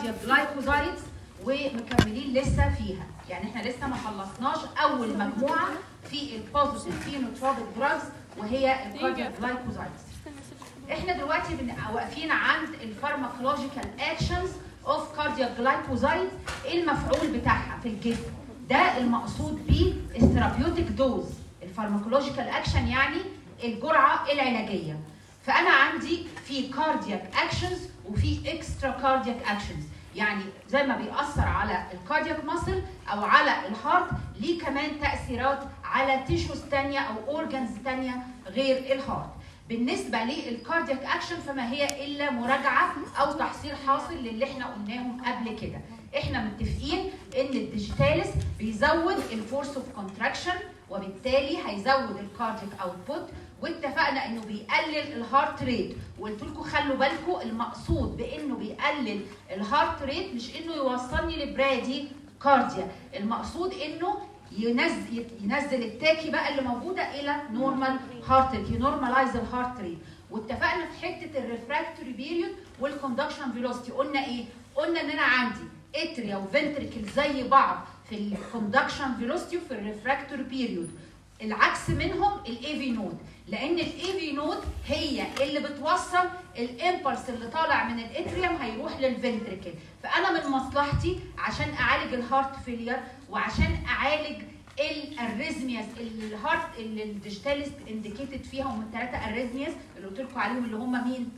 كاردياك جلايكوزايدز ومكملين لسه فيها يعني احنا لسه ما خلصناش اول مجموعه في البوزيتيف فينوتروبيك دراجز وهي الكاردياك جلايكوزايدز احنا دلوقتي بن- واقفين عند الفارماكولوجيكال اكشنز اوف كاردياك جلايكوزايد ايه المفعول بتاعها في الجسم ده المقصود بيه الثيرابيوتيك دوز الفارماكولوجيكال اكشن يعني الجرعه العلاجيه فانا عندي في كاردياك اكشنز وفي اكسترا كاردياك اكشنز يعني زي ما بيأثر على الكاردياك ماسل او على الهارت ليه كمان تأثيرات على تيشوز تانية او اورجانز تانية غير الهارت بالنسبة للكاردياك اكشن فما هي الا مراجعة او تحصيل حاصل للي احنا قلناهم قبل كده احنا متفقين ان الديجيتاليس بيزود الفورس اوف كونتراكشن وبالتالي هيزود الكاردياك اوتبوت واتفقنا انه بيقلل الهارت ريت وقلت لكم خلوا بالكم المقصود بانه بيقلل الهارت ريت مش انه يوصلني لبرادي كارديا المقصود انه ينزل ينزل التاكي بقى اللي موجوده الى نورمال هارت ريت ينورماليز الهارت ريت واتفقنا في حته الريفراكتوري بيريود والكوندكشن فيلوسيتي قلنا ايه قلنا ان انا عندي اتريا وفنتريكل زي بعض في الكوندكشن فيلوسيتي وفي الريفراكتوري بيريود العكس منهم الاي في نود لان الاي في نود هي اللي بتوصل الامبلس اللي طالع من الاتريوم هيروح للفنتريكل فانا من مصلحتي عشان اعالج الهارت فيلير وعشان اعالج الاريزمياز الهارت اللي الديجيتاليس انديكيتد فيها هم الثلاثه اريزمياز اللي قلت لكم عليهم اللي هم مين؟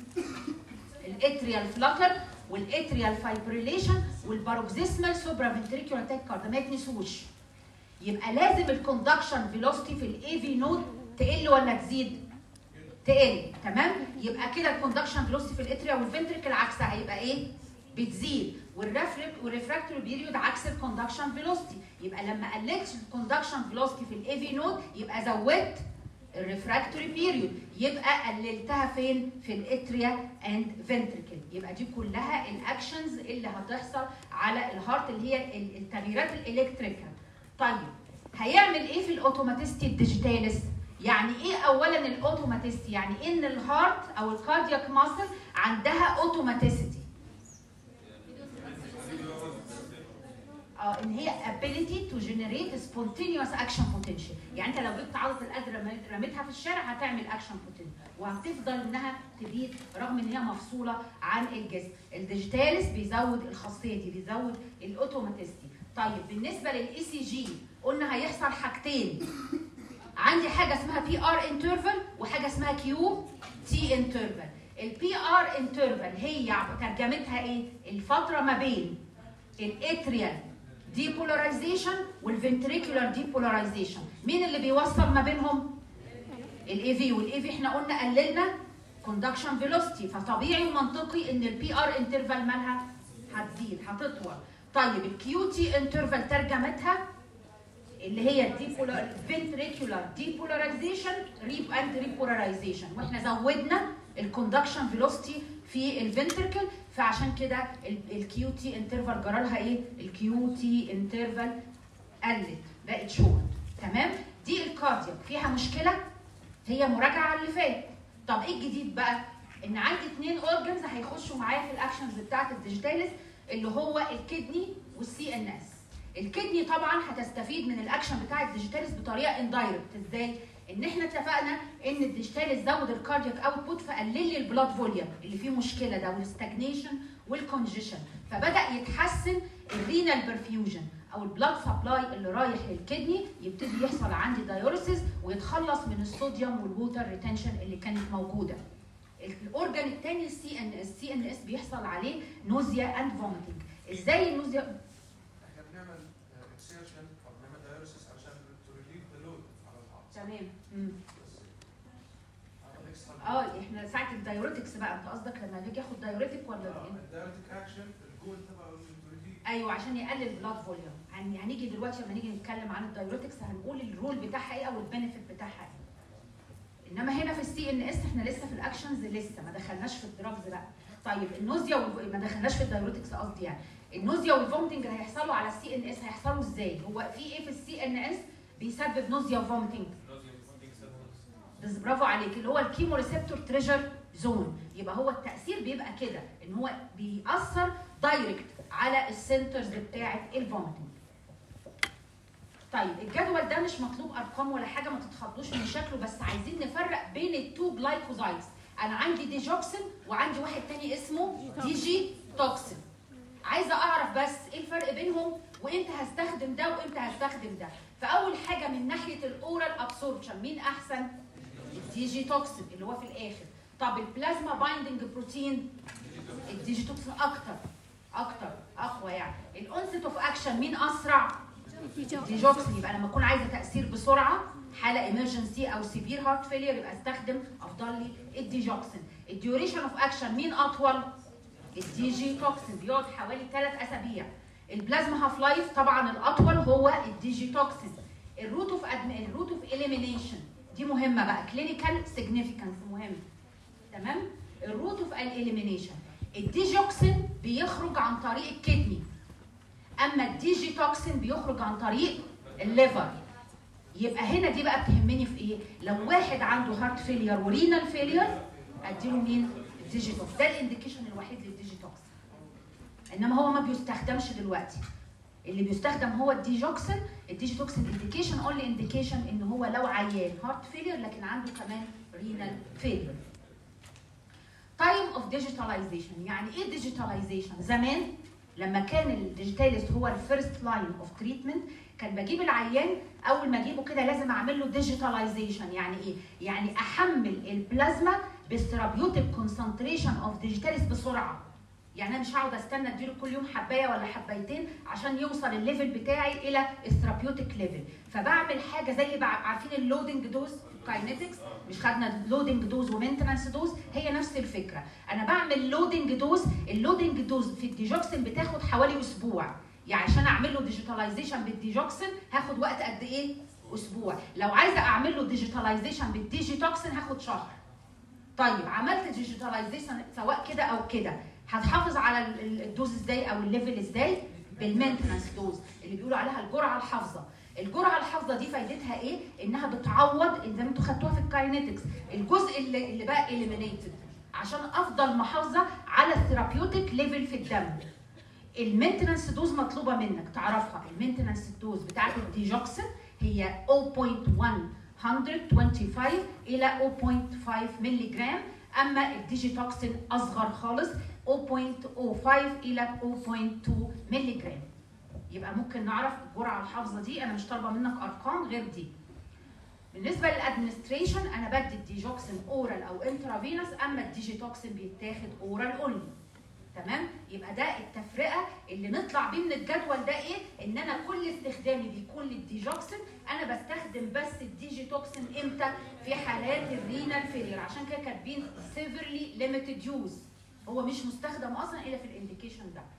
الاتريال فلاتر والاتريال فايبريليشن والباروكسيسمال سوبرا فنتريكولار تاكيكارد ما يتنسوش يبقى لازم الكوندكشن فيلوسيتي في الاي في نود تقل ولا تزيد؟ تقل تمام؟ يبقى كده الكوندكشن فيلوسيتي في الاتريا والفنتريكل عكسها هيبقى ايه؟ بتزيد والريفراكتوري بيريود عكس الكوندكشن فيلوسيتي يبقى لما قللت الكوندكشن فيلوسيتي في الاي في نود يبقى زودت الريفراكتوري بيريود يبقى قللتها فين في الاتريا اند فنتريكل يبقى دي كلها الاكشنز اللي هتحصل على الهارت اللي هي ال- التغييرات الالكتريكال طيب هيعمل ايه في الاوتوماتيستي الديجيتاليس يعني ايه اولا الاوتوماتيستي يعني ان الهارت او الكاردياك ماسل عندها اوتوماتيسيتي اه ان هي ability to generate spontaneous action potential يعني انت لو جبت عضله القلب رميت- رميتها في الشارع هتعمل اكشن potential وهتفضل انها تبيد رغم ان هي مفصوله عن الجسم الديجيتاليس بيزود الخاصيه دي بيزود الاوتوماتيستي طيب بالنسبه للاي سي جي قلنا هيحصل حاجتين عندي حاجه اسمها بي ار انترفال وحاجه اسمها كيو تي انترفال البي ار انترفال هي ترجمتها ايه الفتره ما بين الاتريال ديبولاريزيشن والفنتريكولار ديبولاريزيشن مين اللي بيوصل ما بينهم الاي في والاي في احنا قلنا قللنا كوندكشن فيلوسيتي فطبيعي ومنطقي ان البي ار انترفال مالها هتزيد هتطول طيب الكيو تي انترفال ترجمتها اللي هي الديبولار فنتريكولار ديبولاريزيشن ريب اند ريبولاريزيشن واحنا زودنا الكوندكشن فيلوسيتي في الفنتركل فعشان كده الكيو تي انترفال جرى لها ايه؟ الكيو تي انترفال قلت بقت شورت تمام؟ دي الكاردياك فيها مشكله هي مراجعه على اللي فات طب ايه الجديد بقى؟ ان عندي اثنين اورجنز هيخشوا معايا في الاكشنز بتاعت الديجيتاليس اللي هو الكدني والسي ان اس الكدني طبعا هتستفيد من الاكشن بتاع الديجيتاليس بطريقه اندايركت ازاي؟ ان احنا اتفقنا ان الديجيتاليس زود الكاردياك اوتبوت فقلل لي البلاد فوليوم اللي فيه مشكله ده والستاجنيشن والكونجيشن فبدا يتحسن الرينال برفيوجن او البلاد سبلاي اللي رايح للكدني يبتدي يحصل عندي دايوريسيس ويتخلص من الصوديوم والووتر ريتنشن اللي كانت موجوده الاورجان الثاني السي ان اس السي ان اس بيحصل عليه نوزيا اند فوميتنج ازاي النوزيا احنا بنعمل اكسيرشن او بنعمل دايوريسيس عشان تو ريليف ذا لود على الهارت تمام مم. بس هذا اكسترا اه احنا ساعه الدايوريتكس بقى انت قصدك لما باجي اخد دايوريتك ولا ايه؟ الدايوريتك اكشن الجول تبعه انه تو ريليف ايوه عشان يقلل البلاد فوليوم يعني هنيجي دلوقتي لما نيجي نتكلم عن الدايوريتكس هنقول الرول بتاعها ايه او البنفيت بتاعها ايه انما هنا في السي ان اس احنا لسه في الاكشنز لسه ما دخلناش في الدراجز بقى طيب النوزيا وال- ما دخلناش في الدايوريتكس قصدي يعني النوزيا والفومتنج اللي هيحصلوا على السي ان اس هيحصلوا ازاي هو في ايه في السي ان اس بيسبب نوزيا وفومتنج بس برافو عليك اللي هو الكيمو ريسبتور تريجر زون يبقى هو التاثير بيبقى كده ان هو بيأثر دايركت على السنترز بتاعه الفوميتنج طيب الجدول ده مش مطلوب ارقام ولا حاجه ما تتخضوش من شكله بس عايزين نفرق بين التو جلايكوزايدز انا عندي ديجوكسين وعندي واحد تاني اسمه دي جي توكسين عايزه اعرف بس ايه الفرق بينهم وامتى هستخدم ده وامتى هستخدم ده فاول حاجه من ناحيه الاورال ابسوربشن مين احسن الدي جي توكسين اللي هو في الاخر طب البلازما بايندنج بروتين الديجي توكسين اكتر اكتر اقوى يعني الانست اوف اكشن مين اسرع ديجوكسين يبقى لما اكون عايزه تاثير بسرعه حاله ايمرجنسي او سيفير هارت فيلير يبقى استخدم افضل لي الديجوكسين الديوريشن اوف اكشن مين اطول الدي جي توكسين بيقعد حوالي 3 اسابيع البلازما هاف لايف طبعا الاطول هو الدي جي توكسين الروت اوف الروت اوف اليمينيشن دي مهمه بقى كلينيكال سيجنيفيكانس مهم تمام الروت اوف الاليمينيشن الديجوكسين بيخرج عن طريق الكدني اما الديجي توكسين بيخرج عن طريق الليفر يبقى هنا دي بقى بتهمني في ايه لو واحد عنده هارت فيلير ورينال فيلير اديله مين الديجي توكس ده الانديكيشن الوحيد للديجي توكس انما هو ما بيستخدمش دلوقتي اللي بيستخدم هو الديجوكسين الديجي توكسين انديكيشن اونلي انديكيشن ان هو لو عيان هارت فيلير لكن عنده كمان رينال فيلير تايم اوف ديجيتاليزيشن يعني ايه ديجيتاليزيشن زمان لما كان الديجيتاليست هو الفيرست لاين اوف تريتمنت كان بجيب العيان اول ما اجيبه كده لازم اعمل له ديجيتاليزيشن يعني ايه يعني احمل البلازما بالثيرابيوتيك كونسنتريشن اوف ديجيتاليست بسرعه يعني انا مش هقعد استنى اديله كل يوم حبايه ولا حبايتين عشان يوصل الليفل بتاعي الى الثيرابيوتيك ليفل فبعمل حاجه زي بع- عارفين اللودنج دوز كاينetics مش خدنا لودنج دوز ومينتنانس دوز هي نفس الفكره انا بعمل لودنج دوز اللودنج دوز في الديجوكسين بتاخد حوالي اسبوع يعني عشان اعمل له ديجيتاليزيشن بالديجوكسين هاخد وقت قد ايه اسبوع لو عايزه اعمل له ديجيتاليزيشن بالديجيتوكسين هاخد شهر طيب عملت ديجيتاليزيشن سواء كده او كده هتحافظ على ال- ال- الدوز ازاي او الليفل ازاي بالمينتنانس دوز اللي بيقولوا عليها الجرعه الحافظه الجرعه الحافظه دي فايدتها ايه انها بتعوض زي ما انتوا خدتوها في الكاينetics الجزء اللي, اللي بقى اليمينيتد عشان افضل محافظه على الثيرابيوتيك ليفل في الدم المينتنانس دوز مطلوبه منك تعرفها المينتنانس دوز بتاعت الديجوكسين هي 0.125 الى 0.5 مللي جرام اما الديجيتوكسين اصغر خالص 0.05 الى 0.2 مللي جرام يبقى ممكن نعرف الجرعه الحافظه دي انا مش طالبه منك ارقام غير دي بالنسبه للادمنستريشن انا بدي الديجوكسين اورال او انترافينوس اما الديجيتوكسين بيتاخد اورال اونلي تمام يبقى ده التفرقه اللي نطلع بيه من الجدول ده ايه ان انا كل استخدامي بيكون للديجوكسين انا بستخدم بس الديجيتوكسين امتى في حالات الرينال فيلير عشان كده كاتبين سيفرلي ليميتد يوز هو مش مستخدم اصلا الا في الانديكيشن ده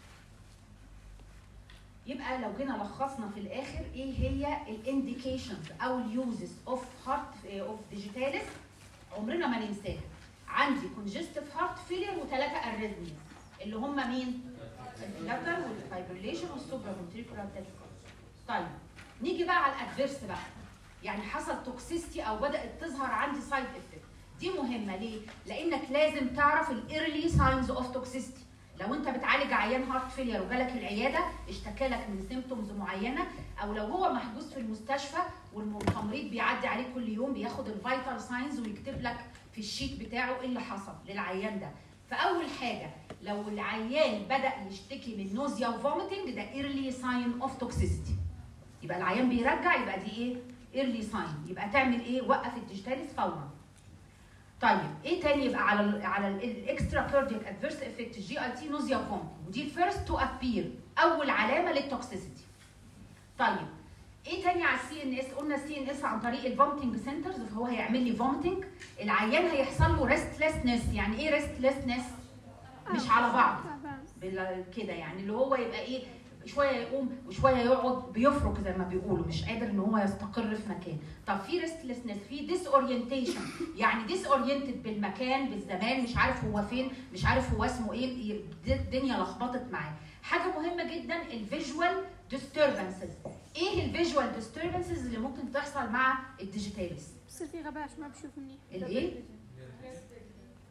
يبقى لو جينا لخصنا في الاخر ايه هي الانديكيشنز او اليوزز اوف هارت اوف ديجيتاليس عمرنا ما ننساها عندي كونجستيف هارت فيلير وثلاثه اريزميز اللي هم مين؟ الفلاتر والفايبريليشن والسوبرا فنتريكولار طيب نيجي بقى على الادفيرس بقى يعني حصل توكسيستي او بدات تظهر عندي سايد افكت دي مهمه ليه؟ لانك لازم تعرف الايرلي ساينز اوف توكسيستي لو انت بتعالج عيان هارت فيلير وجالك العياده اشتكى لك من سيمتومز معينه او لو هو محجوز في المستشفى والتمريض بيعدي عليه كل يوم بياخد الفيتال ساينز ويكتب لك في الشيت بتاعه ايه اللي حصل للعيان ده فاول حاجه لو العيان بدا يشتكي من نوزيا وفوميتنج ده ايرلي ساين اوف توكسيستي يبقى العيان بيرجع يبقى دي ايه ايرلي ساين يبقى تعمل ايه وقف الديجيتاليس فورا طيب ايه تاني يبقى على ال على الاكسترا كاردياك ادفيرس افكت الجي اي تي نوزيا وفوميتنج ودي الفيرست تو ابير اول علامه للتوكسيسيتي طيب ايه تاني على السي ان اس قلنا السي ان اس عن طريق الفومتنج سنترز فهو هيعمل لي فومتنج العيان هيحصل له ريستلسنس يعني ايه ريستلسنس مش على بعض بال- كده يعني اللي هو يبقى ايه شويه يقوم وشويه يقعد بيفرك زي ما بيقولوا مش قادر ان هو يستقر في مكان طب في ريستلسنس في ديس اورينتيشن يعني ديس اورينتد بالمكان بالزمان مش عارف هو فين مش عارف هو اسمه ايه ي- الدنيا لخبطت معاه حاجه مهمه جدا الفيجوال disturbances ايه الفيجوال disturbances اللي ممكن تحصل مع الديجيتاليس بصير في غباش ما بشوف منيح الايه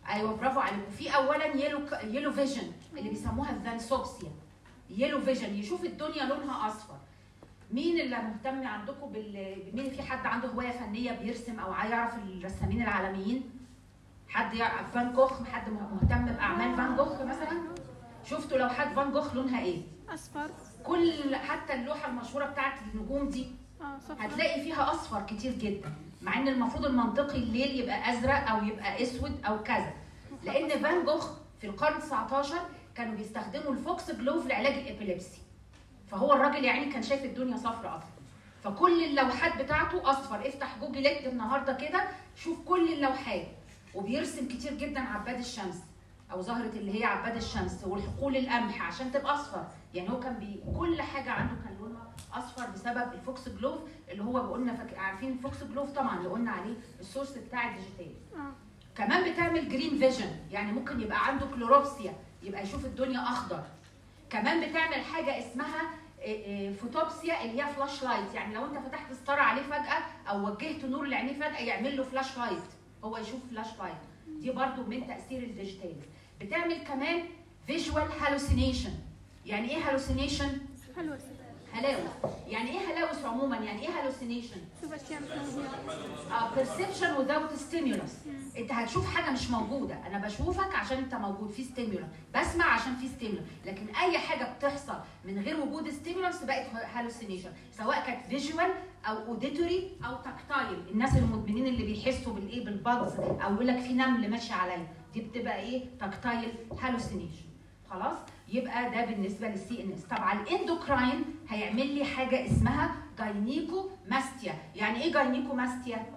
ايوه برافو عليكم في اولا يلو يلو فيجن اللي بيسموها الذانسوبسيا يلو فيجن يشوف الدنيا لونها اصفر مين اللي مهتم عندكم بال مين في حد عنده هوايه فنيه بيرسم او يعرف الرسامين العالميين حد يعرف فان جوخ حد مهتم باعمال فان جوخ مثلا شفتوا لو حد فان جوخ لونها ايه اصفر كل حتى اللوحه المشهوره بتاعت النجوم دي اه صفر هتلاقي فيها اصفر كتير جدا مع ان المفروض المنطقي الليل يبقى ازرق او يبقى اسود او كذا لان فان جوخ في القرن 19 كانوا بيستخدموا الفوكس جلوف لعلاج الابيليبسي فهو الراجل يعني كان شايف الدنيا صفرا اصلا فكل اللوحات بتاعته اصفر افتح جوجل اكتب النهارده كده شوف كل اللوحات وبيرسم كتير جدا عباد الشمس او زهره اللي هي عباد الشمس والحقول القمح عشان تبقى اصفر يعني هو كان بي كل حاجه عنده كان لونها اصفر بسبب الفوكس جلوف اللي هو قلنا فك... عارفين الفوكس جلوف طبعا اللي قلنا عليه السورس بتاع الديجيتال اه كمان بتعمل جرين فيجن يعني ممكن يبقى عنده كلوروبسيا يبقى يشوف الدنيا اخضر كمان بتعمل حاجه اسمها إيه إيه فوتوبسيا اللي هي فلاش لايت يعني لو انت فتحت ستاره عليه فجاه او وجهت نور لعينيه فجاه يعمل له فلاش لايت هو يشوف فلاش لايت دي برضو من تاثير الديجيتال بتعمل كمان فيجوال هالوسينيشن يعني ايه هالوسينيشن حلوة هلاوس يعني ايه هلاوس عموما يعني ايه هالوسينيشن شوف اشياء مش موجودة اه perception without stimulus انت هتشوف حاجه مش موجوده انا بشوفك عشان انت موجود في ستيمولس بسمع عشان في ستيمولس لكن اي حاجه بتحصل من غير وجود ستيمولس بقت هالوسينيشن سواء كانت فيجوال او اوديتوري او تاكتايل الناس المدمنين اللي بيحسوا بالايه بالباجز او يقول لك في نمل ماشي عليا دي بتبقى ايه تاكتايل هالوسينيشن خلاص يبقى ده بالنسبه للسي ان اس طبعا الاندوكراين هيعمل لي حاجه اسمها جاينيكو ماستيا يعني ايه جاينيكو ماستيا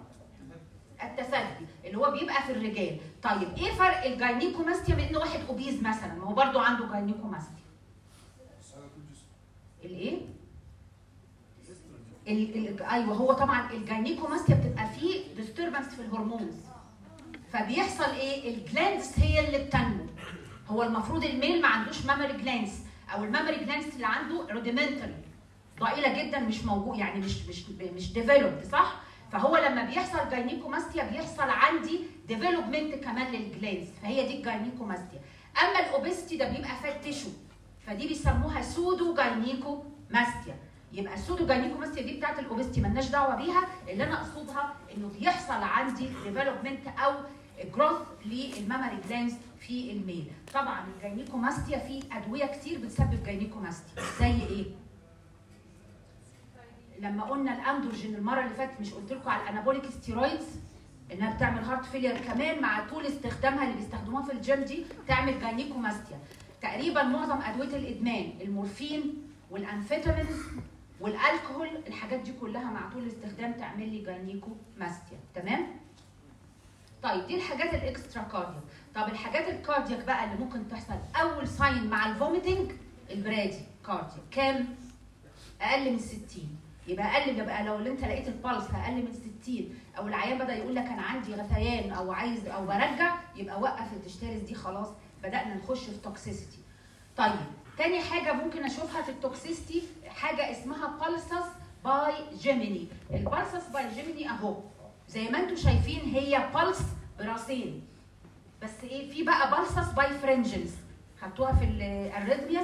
التثدي اللي هو بيبقى في الرجال طيب ايه فرق الجاينيكوماستيا من ان واحد اوبيز مثلا ما هو برضو عنده جاينيكوماستيا الايه ال ال ايوه هو طبعا الجاينيكوماستيا بتبقى فيه ديستربنس في الهرمونز فبيحصل ايه الجلاندز هي اللي بتنمو هو المفروض الميل ما عندوش مامري جلاندز او المامري جلاندز اللي عنده روديمنتال ضئيله جدا مش موجود يعني مش مش مش ديفلوبد صح فهو لما بيحصل جاينيكوماستيا بيحصل عندي ديفلوبمنت كمان للجلاندز فهي دي الجاينيكوماستيا اما الاوبستي ده بيبقى فات تيشو فدي بيسموها سودو جاينيكوماستيا يبقى السودو جاينيكوماستيا دي بتاعت الاوبستي مالناش دعوه بيها اللي انا اقصدها انه بيحصل عندي ديفلوبمنت او جروث للمامري جلاندز في الميل طبعا الجاينيكوماستيا في ادويه كتير بتسبب جاينيكوماستيا زي ايه لما قلنا الاندروجين المره اللي فاتت مش قلت لكم على الانابوليك ستيرويدز انها بتعمل هارت فيلير كمان مع طول استخدامها اللي بيستخدموها في الجيم دي تعمل جاينيكوماستيا تقريبا معظم ادويه الادمان المورفين والانفيتامينز والالكهول الحاجات دي كلها مع طول الاستخدام تعمل لي جاينيكوماستيا تمام طيب دي الحاجات الاكسترا كاردياك طب الحاجات الكاردياك بقى اللي ممكن تحصل اول ساين مع الفوميتنج البرادي كاردياك كام اقل من 60 يبقى اقل يبقى لو انت لقيت البلس اقل من 60 او العيان بدا يقول لك انا عندي غثيان او عايز او برجع يبقى وقف التشترس دي خلاص بدانا نخش في توكسيسيتي طيب تاني حاجه ممكن اشوفها في التوكسيسيتي حاجه اسمها بالسس باي جيميني البالسس باي جيميني اهو زي ما انتم شايفين هي بالس براسين بس ايه في بقى بالسس باي فرنجنز خدتوها في الاريثمياس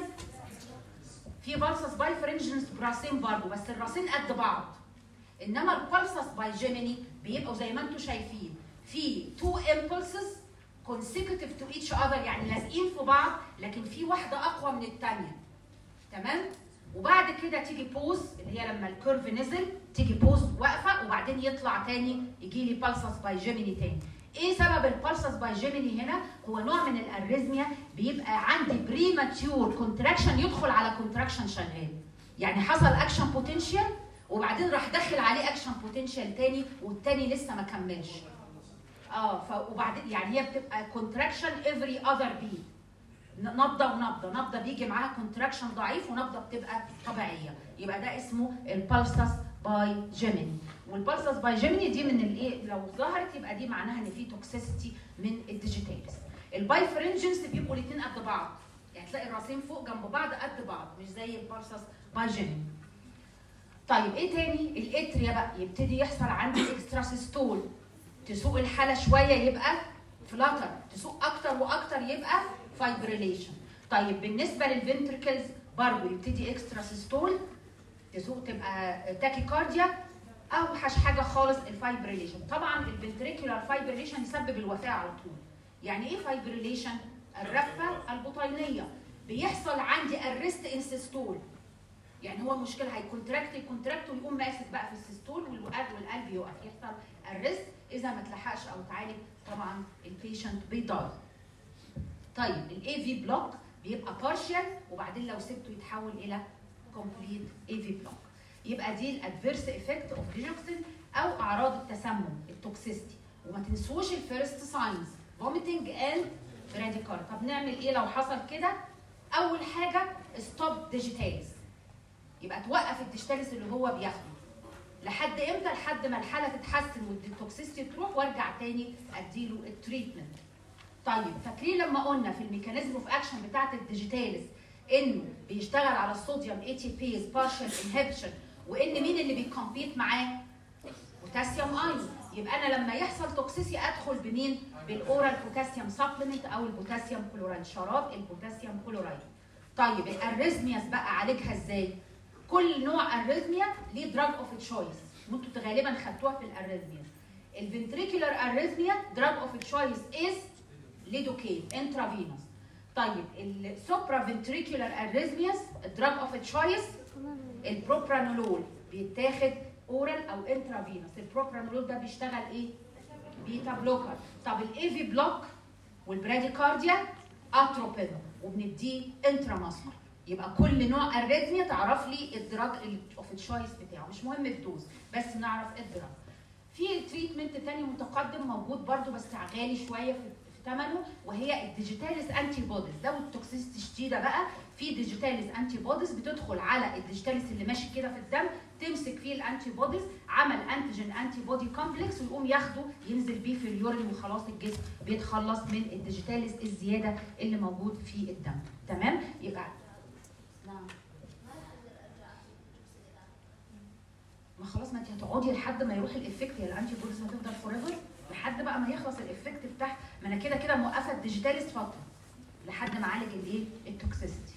في بالسس باي فرنجنز براسين برضه بس الراسين قد بعض انما البالسس باي جيميني بيبقوا زي ما انتم شايفين في تو امبulses consecutive to each other يعني لازقين في بعض لكن في واحده اقوى من الثانيه تمام وبعد كده تيجي بوز اللي هي لما الكيرف نزل تيجي بوز واقفه وبعدين يطلع تاني يجي لي بالسس باي جيميني تاني ايه سبب البالسس باي جيميني هنا هو نوع من الاريزميا بيبقى عندي بريماتيور كونتراكشن يدخل على كونتراكشن شغال يعني حصل اكشن بوتنشال وبعدين راح داخل عليه اكشن بوتنشال تاني والتاني لسه ما كملش اه ف وبعدين يعني هي بتبقى كونتراكشن افري اذر بيت نبضه ونبضه نبضه بيجي معاها كونتراكشن ضعيف ونبضه بتبقى طبيعيه يبقى ده اسمه البالسس باي جيميني والبالسس باي جيميني دي من الايه لو ظهرت يبقى دي معناها ان في توكسيسيتي من الديجيتالز الباي فرنجنس بيبقوا الاثنين قد بعض يعني تلاقي الراسين فوق جنب بعض قد بعض مش زي البالسس باي جيميني طيب ايه تاني الاتريا بقى يبتدي يحصل عندي اكسترا سيستول تسوق الحاله شويه يبقى فلاتر تسوق اكتر واكتر يبقى فايبريليشن طيب بالنسبه للفنتركلز برضه يبتدي اكسترا سيستول تسوق تبقى تاكيكارديا اوحش حاجه خالص الفايبريليشن طبعا الفنتريكولار فايبريليشن يسبب الوفاه على طول يعني ايه فايبريليشن الرفه البطينيه بيحصل عندي الريست ان سيستول يعني هو المشكله هيكونتراكت يكونتراكت ويقوم ماسك بقى في السيستول والقلب والقلب يقف يحصل الريست اذا ما اتلحقش او اتعالج طبعا البيشنت بيضاي طيب الاي في بلوك بيبقى بارشال وبعدين لو سبته يتحول الى كومبليت اي في بلوك يبقى دي الادفيرس افكت اوف ديجوكسين او اعراض التسمم التوكسيستي وما تنسوش الفيرست ساينز فوميتنج اند راديكال طب نعمل ايه لو حصل كده اول حاجه ستوب ديجيتاليز يبقى توقف الديجيتاليز اللي هو بياخده لحد امتى لحد ما الحاله تتحسن والتوكسيستي تروح وارجع تاني اديله التريتمنت طيب فاكرين لما قلنا في الميكانيزم اوف اكشن بتاعت الديجيتاليز انه بيشتغل على الصوديوم اي تي بيز بارشال انهبيشن وان مين اللي بيكمبيت معاه بوتاسيوم ايون يبقى انا لما يحصل توكسيسي ادخل بمين بالاورال بوتاسيوم سبلمنت او البوتاسيوم كلورايد شراب البوتاسيوم كلورايد طيب الاريزمياس بقى اعالجها ازاي كل نوع اريزميا ليه دراج اوف تشويس وانتوا غالبا خدتوها في الاريزميا الفنتريكولار اريزميا دراج اوف تشويس از ليدوكين انترافينوس طيب السوبرا فنتريكولار اريزمياس الدراج اوف تشويس البروبرانولول بيتاخد اورال او انترافينوس البروبرانولول ده بيشتغل ايه بيتا بلوكر طب الاي في بلوك والبراديكارديا اتروبين وبنديه انتراماسكر يبقى كل نوع اريثميا تعرف لي الدراج اوف تشويس بتاعه مش مهم الدوز بس نعرف الدراج في تريتمنت تاني متقدم موجود برضو بس غالي شويه في ثمنه وهي الديجيتاليز انتي بوديز لو التوكسيستي شديده بقى في ديجيتاليز انتي بوديز بتدخل على الديجيتاليز اللي ماشي كده في الدم تمسك فيه الانتي بوديز عمل انتيجين انتي بودي كومبلكس ويقوم ياخده ينزل بيه في اليورين وخلاص الجسم بيتخلص من الديجيتاليز الزياده اللي موجود في الدم تمام يبقى نعم ما خلاص ما انت هتقعدي لحد ما يروح الافكت يا الانتي بوديز هتفضل فور ايفر لحد بقى ما يخلص الافكت بتاع ما انا كده كده موقفه الديجيتاليز فتره لحد ما اعالج الايه التوكسيستي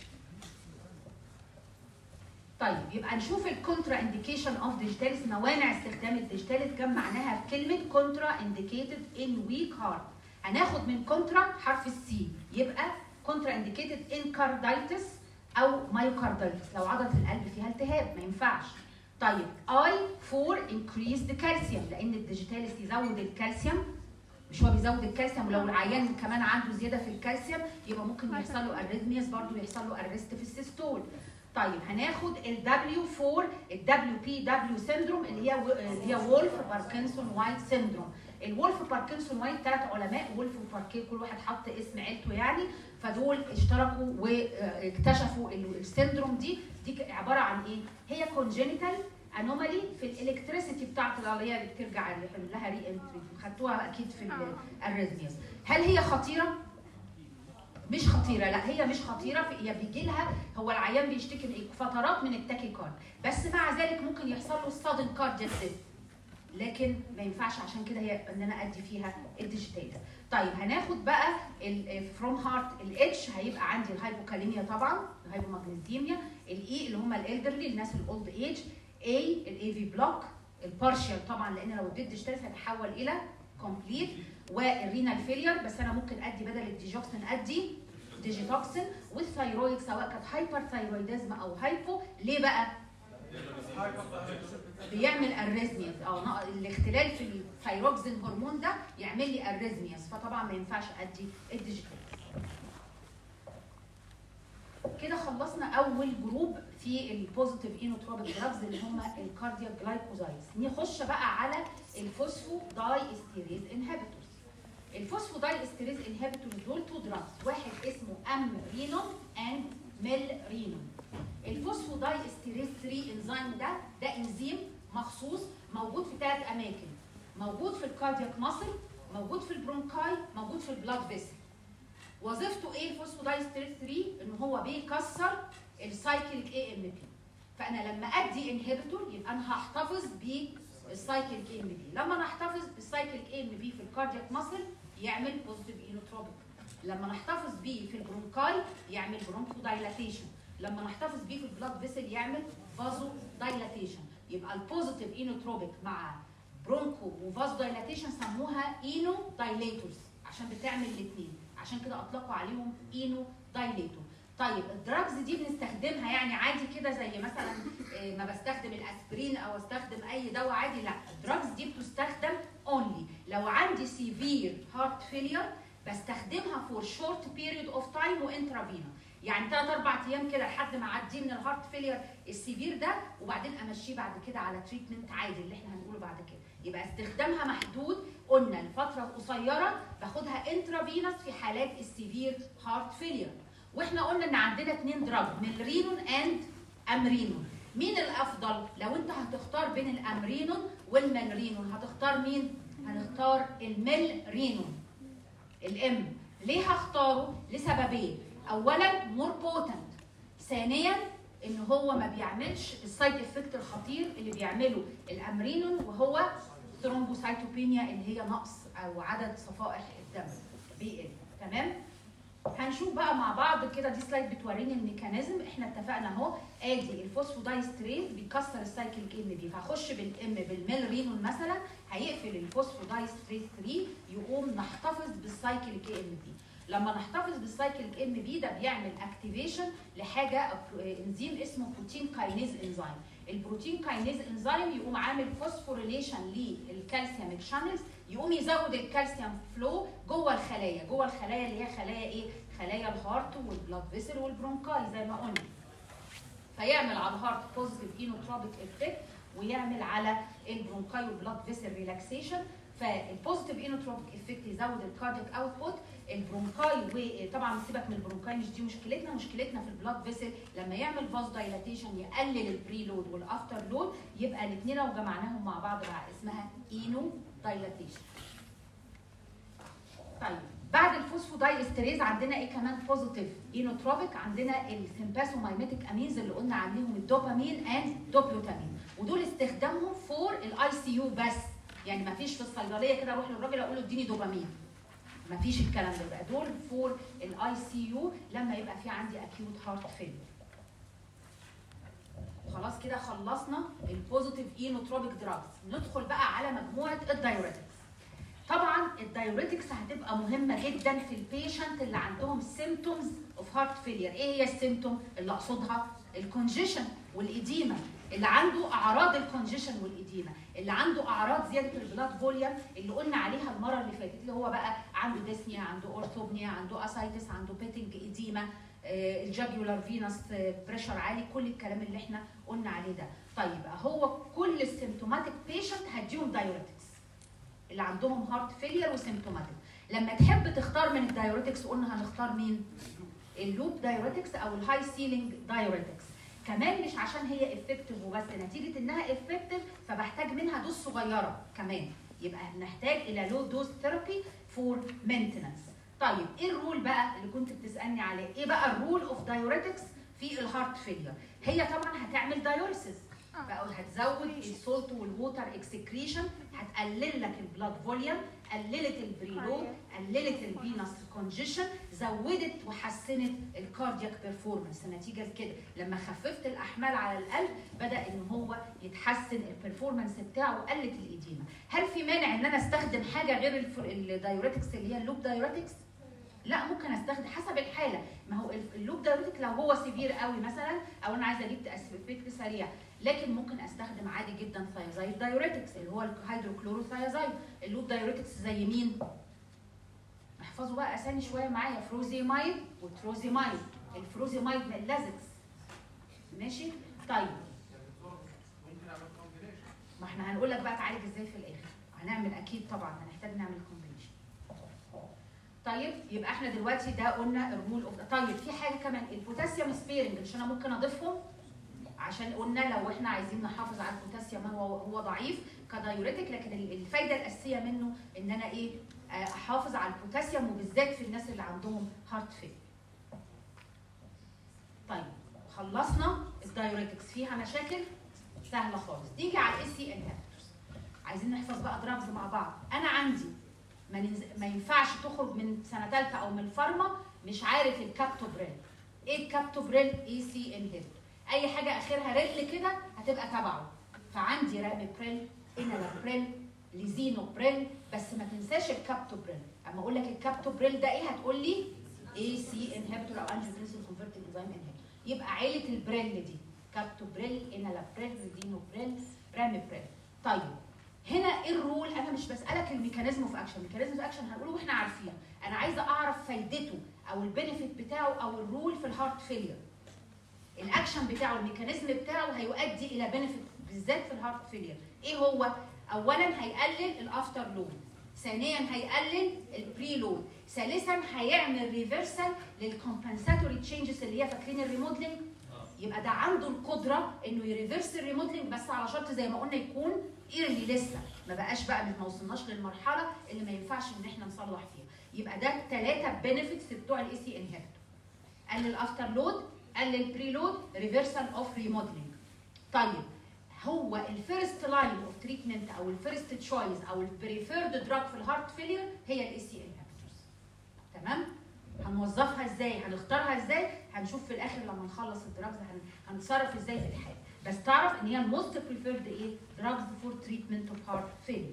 طيب يبقى نشوف الكونترا انديكيشن اوف ديجيتاليز موانع استخدام الديجيتاليز كم معناها في كلمه كونترا انديكيتد ان ويك هارت هناخد من كونترا حرف السي يبقى كونترا انديكيتد ان كاردايتس او مايوكاردايتس لو عضله القلب فيها التهاب ما ينفعش طيب اي فور انكريز ذا كالسيوم لان الديجيتاليز يزود الكالسيوم مش هو بيزود الكالسيوم ولو العيان كمان عنده زياده في الكالسيوم يبقى ممكن يحصل له اريثمياس برضه يحصل له ارست في السيستول طيب هناخد ال W4 ال WPW سيندروم اللي هي اللي هي وولف باركنسون وايت سيندروم الولف باركنسون وايت ثلاث علماء وولف وباركي كل واحد حط اسم عيلته يعني فدول اشتركوا واكتشفوا السيندروم دي دي عباره عن ايه؟ هي كونجينيتال انومالي في الالكتريسيتي بتاعت اللي هي اللي بترجع اللي لها ري انتري خدتوها اكيد في الاريزمياس هل هي خطيره؟ مش خطيره لا هي مش خطيره هي بيجي لها هو العيان بيشتكي من فترات من التاكيكارد بس مع ذلك ممكن يحصل له الصدن كاردياك لكن ما ينفعش عشان كده هي ان انا ادي فيها الديجيتال طيب هناخد بقى فروم هارت الاتش هيبقى عندي الهايبوكاليميا طبعا الهايبوماجنيزيميا الاي اللي هم الالدرلي الناس الاولد ايج اي الاي في بلوك البارشال طبعا لان لو اديت ديجيتال هيتحول الى كومبليت والرينال فيلير بس انا ممكن ادي بدل الديجوكسين ادي ديجيتوكسين والثايرويد سواء كانت هايبر ثايرويدزم او هايبو ليه بقى؟ بيعمل اريزمياس اه الاختلال في الثايروكسين هرمون ده يعمل لي اريزمياس فطبعا ما ينفعش ادي الديجيتال كده خلصنا اول جروب في البوزيتيف اينوتروبيك دراجز اللي هم الكاردياك جلايكوزايدز نخش بقى على الفوسفو داي استيريز انهبيتورز الفوسفو داي استيريز انهبيتورز دول تو دراجز واحد اسمه ام رينوم اند ميل رينوم الفوسفو داي استيريز 3 انزيم ده ده انزيم مخصوص موجود في ثلاث اماكن موجود في الكاردياك ماسل موجود في البرونكاي موجود في البلاد فيسل وظيفته ايه الفوسفودايستريس 3 ان هو بيكسر السايكليك اي ام بي فانا لما ادي انهبيتور يبقى انا هحتفظ بالسايكليك اي ام بي لما انا احتفظ بالسايكليك اي ام بي في الكاردياك ماسل يعمل بوزيتيف اينوتروبيك لما نحتفظ بيه في البرونكاي يعمل برونكو دايلاتيشن لما نحتفظ بيه في البلاد فيسل يعمل فازو دايلاتيشن يبقى البوزيتيف اينوتروبيك مع برونكو وفازو دايلاتيشن سموها اينو دايليتورز عشان بتعمل الاثنين عشان كده اطلقوا عليهم اينو دايليتور طيب الدراجز دي بنستخدمها يعني عادي كده زي مثلا آه، ما بستخدم الاسبرين او استخدم اي دواء عادي لا الدراجز دي بتستخدم اونلي لو عندي سيفير هارت فيلير بستخدمها فور شورت بيريود اوف تايم وانترافينا يعني ثلاث اربع ايام كده لحد ما اعديه من الهارت فيلير السيفير ده وبعدين امشيه بعد كده على تريتمنت عادي اللي احنا هنقوله بعد كده يبقى استخدامها محدود قلنا لفتره قصيره باخدها انترافينوس في حالات السيفير هارت فيلير واحنا قلنا ان عندنا اثنين دراج ميلرينون اند امرينون مين الافضل لو انت هتختار بين الامرينون والميلرينون هتختار مين هنختار الميلرينون الام ليه هختاره لسببين اولا مور بوتنت ثانيا ان هو ما بيعملش السايد افكت الخطير اللي بيعمله الامرينون وهو ثرومبوسايتوبينيا اللي هي نقص او عدد صفائح الدم بيقل تمام هنشوف بقى مع بعض كده دي سلايد بتوريني الميكانيزم احنا اتفقنا اهو ادي الفوسفودايستريت بيكسر السايكل كي ام بي فهخش بالام بالميل رينول مثلا هيقفل الفوسفودايستريت 3 يقوم نحتفظ بالسايكل كي ام بي لما نحتفظ بالسايكل كي ام بي ده بيعمل اكتيفيشن لحاجه انزيم اسمه بروتين كاينيز انزيم البروتين كاينيز انزيم يقوم عامل فوسفوريليشن للكالسيوم شانلز يقوم يزود الكالسيوم فلو جوه الخلايا جوه الخلايا اللي هي خلايا ايه خلايا الهارت والبلاد فيسل والبرونكاي زي ما قلنا فيعمل على الهارت بوزيتيف اينوتروبيك افكت ويعمل على البرونكاي والبلاد فيسل ريلاكسيشن فالبوزيتيف اينوتروبيك افكت يزود الكاردياك اوتبوت البرونكاي وطبعا سيبك من البرونكاي مش دي مشكلتنا مشكلتنا في البلاد فيسل لما يعمل فاز دايلاتيشن يقلل البري لود والافتر لود يبقى الاثنين لو جمعناهم مع بعض بقى اسمها اينو دايلاتيشن طيب بعد الفوسفودايستريز عندنا ايه كمان بوزيتيف اينوتروبيك عندنا السيمباثومايميتيك امينز اللي قلنا عليهم الدوبامين اند دوبلوتامين ودول استخدامهم فور الاي سي يو بس يعني ما فيش في الصيدليه كده اروح للراجل اقول له اديني دوبامين ما فيش الكلام ده بقى دول فور الاي سي يو لما يبقى في عندي اكيوت هارت فيلير خلاص كده خلصنا البوزيتيف اينوتروبيك دراجز ندخل بقى على مجموعه الدايوريتكس طبعا الدايوريتكس هتبقى مهمه جدا في البيشنت اللي عندهم سيمتومز اوف هارت فيلير ايه هي السيمتوم اللي اقصدها الكونجيشن والاديمه اللي عنده اعراض الكونجيشن والاديمه اللي عنده اعراض زياده البلاد فوليوم اللي قلنا عليها المره اللي فاتت اللي هو بقى عنده ديسنيا عنده اورثوبنيا عنده اسايتس عنده بيتنج اديمه آه، الجابيولار فينس بريشر عالي كل الكلام اللي احنا قلنا عليه ده طيب هو كل السيمتوماتيك بيشنت هديهم دايوريتكس اللي عندهم هارت فيلير وسيمتوماتيك لما تحب تختار من الدايوريتكس قلنا هنختار مين اللوب دايوريتكس او الهاي سيلينج دايوريتكس كمان مش عشان هي افكتيف وبس نتيجه انها افكتيف فبحتاج منها دوز صغيره كمان يبقى نحتاج الى لو دوز ثيرابي فور مينتنس طيب ايه الرول بقى اللي كنت بتسالني عليه ايه بقى الرول اوف دايوريتكس في الهارت فيلير هي طبعا هتعمل دايوريسيس بقى هتزود السولت والووتر اكسكريشن هتقلل لك البلاد فوليوم قللت البريلود قللت الفينس كونجيشن زودت وحسنت الكاردياك بيرفورمانس نتيجه لكده لما خففت الاحمال على القلب بدا ان هو يتحسن البرفورمانس بتاعه وقلت الاديمه هل في مانع ان انا استخدم حاجه غير الف- الدايوريتكس اللي هي اللوب دايوريتكس لا ممكن استخدم حسب الحاله ما هو ال- اللوب دايوريتك لو هو سيفير قوي مثلا او انا عايزه اجيب افكت سريع لكن ممكن استخدم عادي جدا ثايزايد دايوريتكس اللي هو الهيدروكلوروثايزايد اللوب دايوريتكس زي مين احفظوا بقى اسامي شويه معايا فروزيمايد وتروزيمايد الفروزيمايد من اللازكس ماشي طيب يعني دكتور ممكن اعمل كومبينيشن ما احنا هنقول لك بقى تعالج ازاي في الاخر هنعمل اكيد طبعا هنحتاج نعمل كومبينيشن طيب يبقى احنا دلوقتي ده قلنا الرول اوف طيب في حاجه كمان البوتاسيوم سبيرنج مش انا ممكن اضيفهم عشان قلنا لو احنا عايزين نحافظ على البوتاسيوم هو هو ضعيف كدايوريتك لكن ال- الفايده الاساسيه منه ان انا ايه آه، احافظ على البوتاسيوم وبالذات في الناس اللي عندهم هارت فيل طيب خلصنا الدايوريتكس فيها مشاكل سهله خالص نيجي على الاي سي انهبيتورز عايزين نحفظ بقى دراجز مع بعض انا عندي ما, ننز... ما ينفعش تخرج من سنه ثالثه او من الفارما مش عارف الكابتوبريل ايه الكابتوبريل اي سي انهبيتور اي حاجه اخرها ريل كده هتبقى تبعه فعندي راميبريل انالابريل ليزينوبريل بس ما تنساش الكابتوبريل اما اقول لك الكابتوبريل ده ايه هتقول لي اي سي انهبيتور او انجيوتنسين كونفرتنج انزيم انهبيتور يبقى عيله البريل دي كابتوبريل انالابريل ليزينوبريل راميبريل طيب هنا ايه الرول انا مش بسالك الميكانيزم اوف اكشن الميكانيزم اوف اكشن هنقوله واحنا عارفينه انا عايزه اعرف فايدته او البينيفيت بتاعه او الرول في الهارت فيلير الاكشن بتاعه الميكانيزم بتاعه هيؤدي الى بينيفيت بالذات في الهارت فيلير ايه هو اولا هيقلل الافتر لود ثانيا هيقلل البري لود ثالثا هيعمل ريفرسال للكومبنساتوري تشينجز اللي هي فاكرين الريموديلنج يبقى ده عنده القدره انه يريفرس الريموديلنج بس على شرط زي ما قلنا يكون ايرلي لسه ما بقاش بقى ما وصلناش للمرحله اللي ما ينفعش ان احنا نصلح فيها يبقى ده الثلاثه بنفيتس بتوع الاي سي انهبيتور قلل افتر لود قلل بري لود ريفرسال اوف ريموديلنج طيب هو الفيرست لاين اوف تريتمنت او الفيرست تشويس او البريفيرد دراج في الهارت فيلير هي الاي سي انهبيتورز تمام هنوظفها ازاي هنختارها ازاي هنشوف في الاخر لما نخلص الدراجز هن... هنتصرف ازاي في الحال بس تعرف ان هي الموست بريفيرد ايه دراجز فور تريتمنت اوف هارت فيلير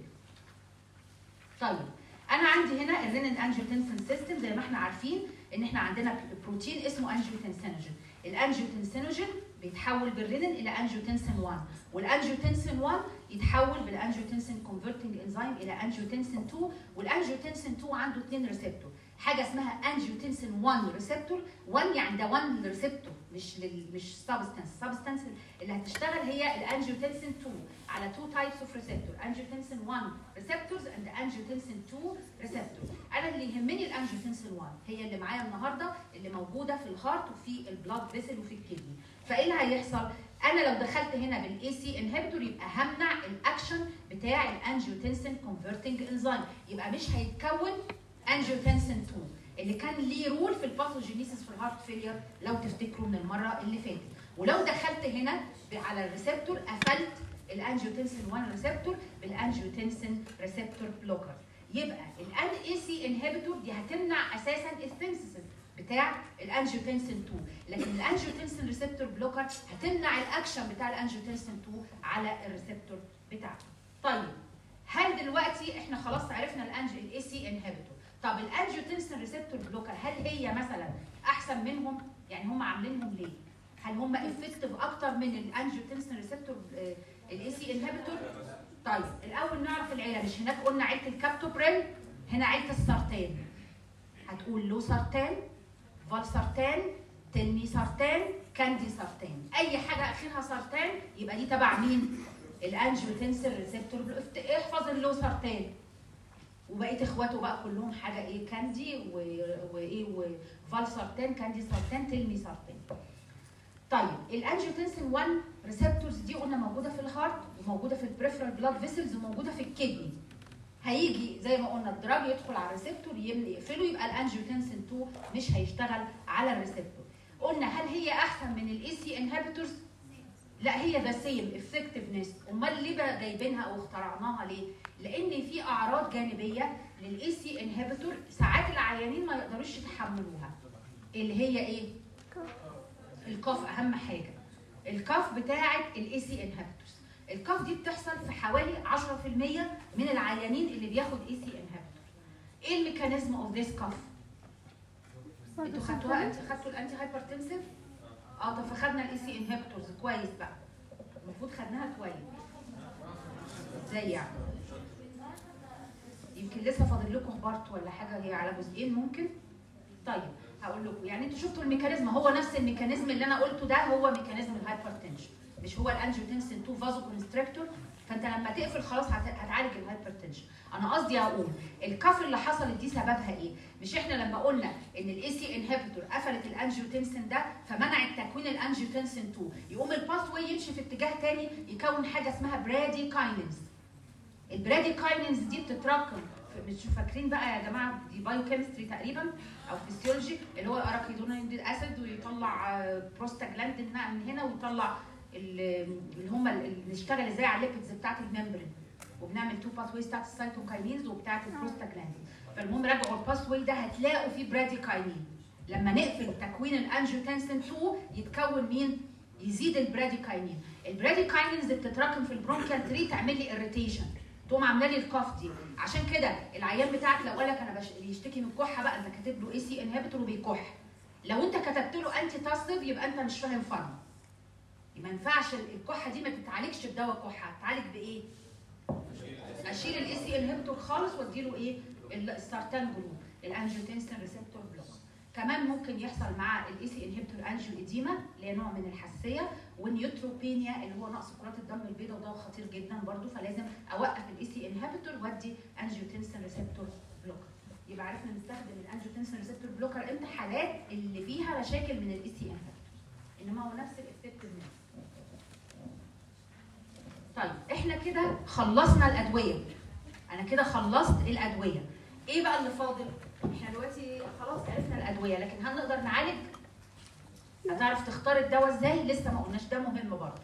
طيب انا عندي هنا الرينين انجيوتنسين سيستم زي ما احنا عارفين ان احنا عندنا بروتين اسمه انجيوتنسينوجين الانجيوتنسينوجين بيتحول بالرينين الى انجيوتنسين 1 والانجيوتنسين 1 يتحول بالانجيوتنسين كونفرتنج انزيم الى انجيوتنسين 2 والانجيوتنسين 2 عنده اثنين ريسبتور حاجه اسمها انجيوتنسين 1 ريسبتور 1 يعني ده 1 ريسبتور مش لل... مش سبستانس السبستانس اللي هتشتغل هي الانجيوتنسين 2 على تو تايبس اوف ريسبتور انجيوتنسين 1 ريسبتورز اند انجيوتنسين 2 ريسبتور انا اللي يهمني الانجيوتنسين 1 هي اللي معايا النهارده اللي موجوده في الهارت وفي البلاد فيسل وفي الكدني فايه اللي هيحصل انا لو دخلت هنا بالاي سي انهبيتور يبقى همنع الاكشن بتاع الانجيوتنسين كونفرتنج انزيم يبقى مش هيتكون انجيوتنسين 2 اللي كان ليه رول في الباثوجينيسيس في الهارت فيلير لو تفتكروا من المره اللي فاتت ولو دخلت هنا على الريسبتور قفلت الانجيوتنسين 1 ريسبتور بالانجيوتنسين ريسبتور بلوكر يبقى الان اي سي انهبيتور دي هتمنع اساسا السينثيسيس بتاع الانجيوتنسين 2 لكن الانجيوتنسين ريسبتور بلوكر هتمنع الاكشن بتاع الانجيوتنسين 2 على الريسبتور بتاعته طيب هل دلوقتي احنا خلاص عرفنا الانجي الاي سي انهبيتور طب الانجيوتنسين ريسبتور بلوكر هل هي مثلا احسن منهم يعني هم عاملينهم ليه هل هم افكتيف اكتر من الانجيوتنسين ريسبتور الاي سي انهبيتور طيب الاول نعرف العيله مش هناك قلنا عيله الكابتوبريل هنا عيله السرطان هتقول له سرطان فالسرطان تلمي سرطان كاندي سرطان اي حاجه اخرها سرطان يبقى دي تبع مين الانجيوتنسين ريسبتور احفظ اللو سرطان وبقيت اخواته بقى كلهم حاجه ايه كاندي وايه وفالسرطان كاندي سرطان تلمي سرطان طيب الانجيوتنسين 1 ريسبتورز دي قلنا موجوده في الهارت وموجوده في البريفرال بلاد فيسلز وموجوده في الكدني هيجي زي ما قلنا الدراج يدخل على الريسبتور يقفله يبقى الانجيوتنسين 2 مش هيشتغل على الريسبتور قلنا هل هي احسن من الاي سي انهبيتورز لا هي ذا سيم افكتفنس امال ليه بقى جايبينها او اخترعناها ليه لان في اعراض جانبيه للاي سي انهبيتور ساعات العيانين ما يقدروش يتحملوها اللي هي ايه الكاف اهم حاجه الكاف بتاعه الاي سي انهبيتورز الكاف دي بتحصل في حوالي 10% من العيانين اللي بياخد اي سي انهبيتور ايه الميكانيزم اوف ذيس كاف انتوا خدتوها انت خدتوا الانتي هايبرتنسيف اه طب فخدنا الاي سي انهبيتورز كويس بقى المفروض خدناها كويس ازاي يعني يمكن لسه فاضل لكم بارت ولا حاجه هي على جزئين ممكن طيب هقول لكم يعني انتوا شفتوا الميكانيزم هو نفس الميكانيزم اللي انا قلته ده هو ميكانيزم الهايبرتنشن مش هو الانجيوتنسين 2 فازو كونستريكتور فانت لما تقفل خلاص هتعالج الهايبرتنشن انا قصدي اقول الكاف اللي حصلت دي سببها ايه مش احنا لما قلنا ان الاي سي انهبيتور قفلت الانجيوتنسين ده فمنعت تكوين الانجيوتنسين 2 يقوم الباث واي يمشي في اتجاه تاني يكون حاجه اسمها برادي كاينز البرادي كاينز دي بتتراكم مش فاكرين بقى يا جماعه دي بايو كيمستري تقريبا او فيسيولوجي اللي هو اراكيدونين اسيد ويطلع بروستاجلاندين من هنا ويطلع اللي هم اللي نشتغل ازاي على الليبيدز بتاعت الممبرين وبنعمل تو باثويز بتاعت السيتوكاينينز وبتاعت البروستاجلاندين فالمهم راجعوا الباثوي ده هتلاقوا فيه براديكاينين لما نقفل تكوين الانجيوتنسين 2 يتكون مين؟ يزيد البراديكاينين البراديكاينينز بتتراكم في البرونكيال تري تعمل لي اريتيشن تقوم عامله لي الكاف دي عشان كده العيان بتاعك لو قال لك انا بش... بيشتكي من الكحه بقى انت كاتب له اي سي انهبيتور وبيكح لو انت كتبت له انتي تاسيف يبقى انت مش فاهم فارما ما ينفعش الكحه دي ما تتعالجش بدواء كحه تتعالج بايه؟ اشيل الاي سي انهبيتور خالص واديله ايه؟ السارتان جلوب الانجيوتنسين ريسبتور بلوك كمان ممكن يحصل مع الاي سي انهبيتور انجيو اديما اللي هي نوع من الحساسيه والنيوتروبينيا اللي هو نقص كرات الدم البيضاء وده خطير جدا برضو فلازم اوقف الاي سي انهبيتور وادي انجيوتنسين ريسبتور بلوكر يبقى عرفنا نستخدم الانجيوتنسين ريسبتور بلوكر امتى حالات اللي فيها مشاكل من الاي سي انهبيتور انما هو نفس الافكت طيب احنا كده خلصنا الادويه انا كده خلصت الادويه ايه بقى اللي فاضل احنا دلوقتي خلاص عرفنا الادويه لكن هل نقدر نعالج هتعرف تختار الدواء ازاي لسه ما قلناش ده مهم برضه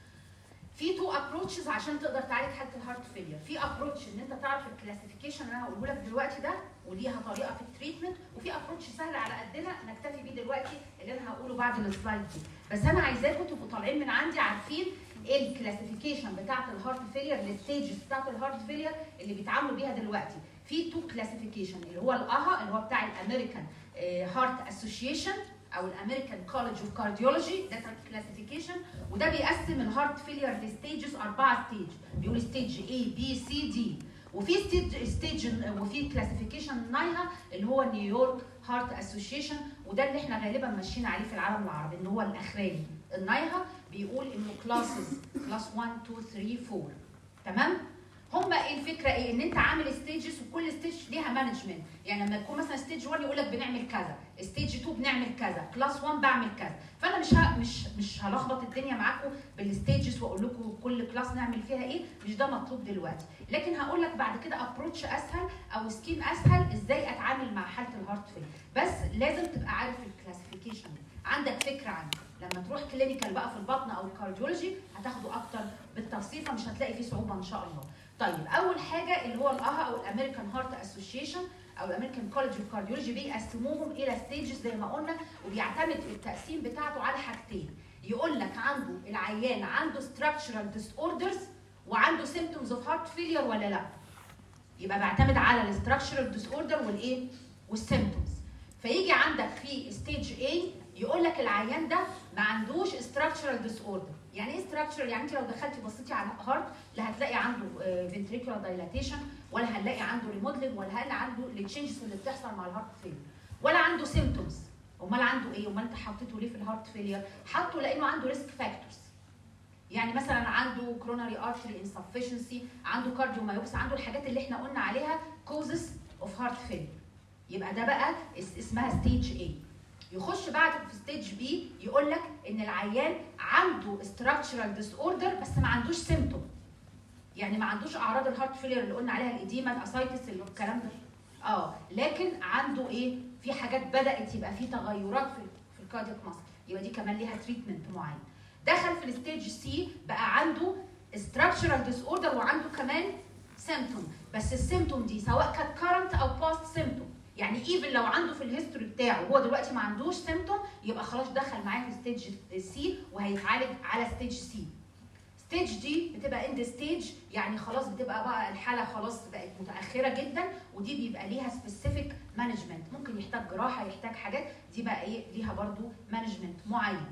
في تو ابروتشز عشان تقدر تعالج حاله الهارت فيلير في ابروتش ان انت تعرف الكلاسيفيكيشن اللي انا هقوله لك دلوقتي ده وليها طريقه في التريتمنت وفي ابروتش سهل على قدنا نكتفي بيه دلوقتي اللي انا هقوله بعد السلايد دي بس انا عايزاكم تبقوا طالعين من عندي عارفين ايه الكلاسيفيكيشن بتاعه الهارت فيلير الستيجز بتاعه الهارت فيلير اللي بيتعاملوا بيها دلوقتي في تو كلاسيفيكيشن اللي هو الاها اللي هو بتاع الامريكان هارت اسوشيشن او الامريكان كولج اوف كارديولوجي ده كلاسيفيكيشن وده بيقسم الهارت فيلير لستيجز اربعه ستيج بيقول ستيج A B C D وفي ستيج ستيج وفي كلاسيفيكيشن نايها اللي هو نيويورك هارت اسوشيشن وده اللي احنا غالبا ماشيين عليه في العالم العربي ان هو الاخراني النايها بيقول انه كلاسز كلاس 1 2 3 4 تمام هما ايه الفكره ايه ان انت عامل ستيجز وكل ستيج ليها مانجمنت يعني لما تكون مثلا ستيج 1 يقول لك بنعمل كذا ستيج 2 بنعمل كذا كلاس 1 بعمل كذا فانا مش ه... مش مش هلخبط الدنيا معاكم بالستيجز واقول لكم كل كلاس نعمل فيها ايه مش ده مطلوب دلوقتي لكن هقول لك بعد كده ابروتش اسهل او سكيم اسهل ازاي اتعامل مع حاله الهارت فيل بس لازم تبقى عارف الكلاسيفيكيشن عندك فكره عنه لما تروح كلينيكال بقى في البطن او الكارديولوجي هتاخده اكتر بالتفصيل فمش هتلاقي فيه صعوبه ان شاء الله طيب اول حاجه اللي هو الاها او الامريكان هارت اسوشيشن او الامريكان كولج اوف كارديولوجي بيقسموهم الى ستيجز زي ما قلنا وبيعتمد التقسيم بتاعته على حاجتين يقول لك عنده العيان عنده structural disorders وعنده symptoms of heart failure ولا لا يبقى بعتمد على الستراكشرال ديس اوردر والايه والسيمتومز فيجي عندك في ستيج A يقول لك العيان ده ما عندوش structural ديس اوردر يعني ايه structural يعني انت لو دخلتي بصيتي على الهارت لا هتلاقي عنده ventricular dilatation ولا هنلاقي عنده remodeling ولا هنلاقي عنده التشينجز اللي بتحصل مع الهارت فيلير ولا عنده سيمتومز امال عنده ايه امال انت حطيته ليه في الهارت فيلير حطه لانه عنده ريسك فاكتورز يعني مثلا عنده كروناري ارتري انسفشنسي عنده كارديومايوبس عنده الحاجات اللي احنا قلنا عليها كوزز اوف هارت فيلير يبقى ده بقى اس- اسمها ستيج A يخش بعد في ستيج بي يقول لك ان العيان عنده structural disorder بس ما عندوش سيمتوم يعني ما عندوش اعراض الهارت فيلير اللي قلنا عليها الاديمه الاسايتس اللي الكلام ده اه لكن عنده ايه في حاجات بدات يبقى في تغيرات في في الكاردياك ماسل يبقى دي كمان ليها تريتمنت معين دخل في الستيج سي بقى عنده structural disorder وعنده كمان سيمتوم بس السيمتوم دي سواء كانت كارنت او باست سيمتوم يعني ايفن لو عنده في الهيستوري بتاعه هو دلوقتي ما عندوش سيمتوم يبقى خلاص دخل معاه في ستيج سي وهيتعالج على ستيج سي ستيج دي بتبقى اند ستيج يعني خلاص بتبقى بقى الحاله خلاص بقت متاخره جدا ودي بيبقى ليها سبيسيفيك مانجمنت ممكن يحتاج جراحه يحتاج حاجات دي بقى ايه ليها برضو مانجمنت معين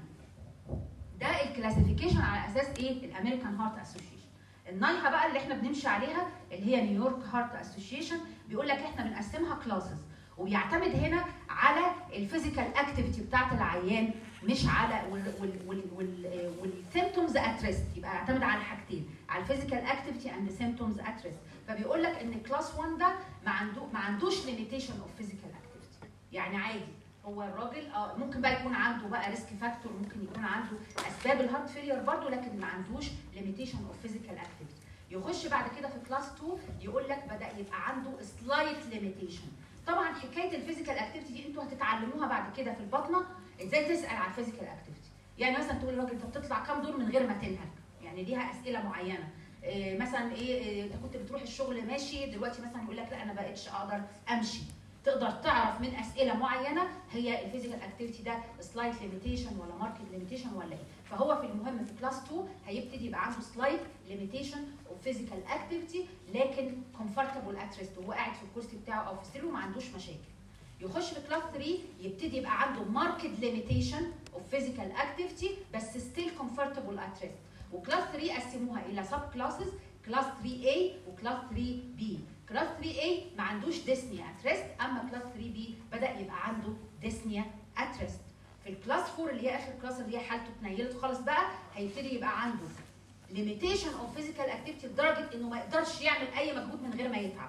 ده الكلاسيفيكيشن على اساس ايه الامريكان هارت اسوشيشن النايها بقى اللي احنا بنمشي عليها اللي هي نيويورك هارت اسوشيشن بيقول لك احنا بنقسمها كلاسز وبيعتمد هنا على الفيزيكال اكتيفيتي بتاعت العيان مش على والسيمتومز ات ريست يبقى يعتمد على حاجتين على الفيزيكال اكتيفيتي اند سيمتومز ات ريست فبيقول لك ان كلاس 1 ده ما عنده ما عندوش ليميتيشن اوف فيزيكال اكتيفيتي يعني عادي هو الراجل اه ممكن بقى يكون عنده بقى ريسك فاكتور ممكن يكون عنده اسباب الهارت فيلير برضه لكن ما عندوش ليميتيشن اوف فيزيكال اكتيفيتي يخش بعد كده في كلاس 2 يقول لك بدا يبقى عنده سلايت ليميتيشن طبعا حكايه الفيزيكال اكتيفيتي دي انتوا هتتعلموها بعد كده في البطنه ازاي تسال على الفيزيكال اكتيفيتي يعني مثلا تقول للراجل انت بتطلع كام دور من غير ما تنهج يعني ليها اسئله معينه إيه مثلا ايه إيه، انت كنت بتروح الشغل ماشي دلوقتي مثلا يقول لك لا انا بقتش اقدر امشي تقدر تعرف من اسئله معينه هي الفيزيكال اكتيفيتي ده سلايد ليميتيشن ولا ماركت ليميتيشن ولا ايه فهو في المهم في كلاس 2 هيبتدي يبقى عنده سلايد ليميتيشن اوف فيزيكال اكتيفيتي لكن كومفورتبل ات ريست وهو قاعد في الكرسي بتاعه او في سريره ما عندوش مشاكل يخش في كلاس 3 يبتدي يبقى عنده ماركت ليميتيشن اوف فيزيكال اكتيفيتي بس ستيل كومفورتبل ات ريست وكلاس 3 قسموها الى سب كلاسز كلاس 3A وكلاس 3B كلاس 3A ما عندوش ديسنيا ات ريست اما كلاس 3B بدا يبقى عنده ديسنيا ات ريست في الكلاس 4 اللي هي اخر كلاس اللي هي حالته اتنيلت خالص بقى هيبتدي يبقى عنده ليميتيشن اوف فيزيكال اكتيفيتي لدرجه انه ما يقدرش يعمل اي مجهود من غير ما يتعب